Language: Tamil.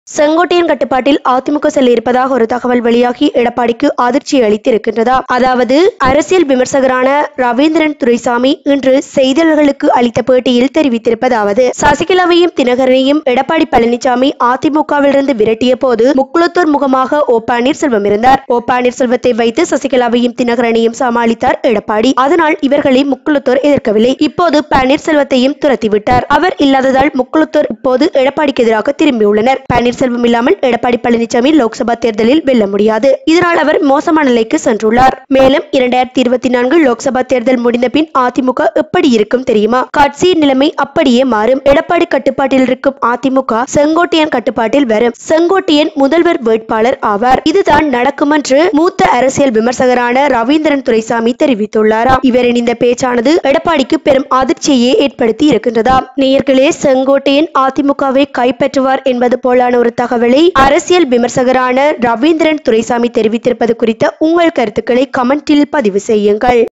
செங்கோட்டையன் கட்டுப்பாட்டில் அதிமுக செல்ல இருப்பதாக ஒரு தகவல் வெளியாகி எடப்பாடிக்கு அதிர்ச்சி அளித்திருக்கின்றதா அதாவது அரசியல் விமர்சகரான ரவீந்திரன் துரைசாமி இன்று செய்தியாளர்களுக்கு அளித்த பேட்டியில் தெரிவித்திருப்பதாவது சசிகலாவையும் தினகரனையும் எடப்பாடி பழனிசாமி அதிமுகவிலிருந்து விரட்டிய போது முக்குளத்தூர் முகமாக ஓ பன்னீர்செல்வம் இருந்தார் ஓ பன்னீர்செல்வத்தை வைத்து சசிகலாவையும் தினகரனையும் சமாளித்தார் எடப்பாடி அதனால் இவர்களை முக்குளத்தூர் எதிர்க்கவில்லை இப்போது பன்னீர்செல்வத்தையும் துரத்திவிட்டார் அவர் இல்லாததால் முக்குளத்தூர் இப்போது எடப்பாடிக்கு எதிராக திரும்பியுள்ளனர் பன்னீர்செல்வம் இல்லாமல் எடப்பாடி பழனிசாமி லோக்சபா தேர்தலில் வெல்ல முடியாது இதனால் அவர் மோசமான நிலைக்கு சென்றுள்ளார் மேலும் இரண்டாயிரத்தி இருபத்தி நான்கு லோக்சபா தேர்தல் முடிந்த பின் அதிமுக எப்படி இருக்கும் தெரியுமா கட்சியின் நிலைமை அப்படியே மாறும் எடப்பாடி கட்டுப்பாட்டில் இருக்கும் அதிமுக செங்கோட்டையன் கட்டுப்பாட்டில் வரும் செங்கோட்டையன் முதல்வர் வேட்பாளர் ஆவார் இதுதான் நடக்கும் என்று மூத்த அரசியல் விமர்சகரான ரவீந்திரன் துரைசாமி தெரிவித்துள்ளாராம் இவரின் இந்த பேச்சானது எடப்பாடிக்கு பெரும் அதிர்ச்சியை ஏற்படுத்தி இருக்கின்றதாம் நேயர்களே செங்கோட்டையன் அதிமுகவை கைப்பற்றுவார் என்பது போலான ஒரு தகவலை அரசியல் விமர்சகரான ரவீந்திரன் துரைசாமி தெரிவித்திருப்பது குறித்த உங்கள் கருத்துக்களை கமெண்டில் பதிவு செய்யுங்கள்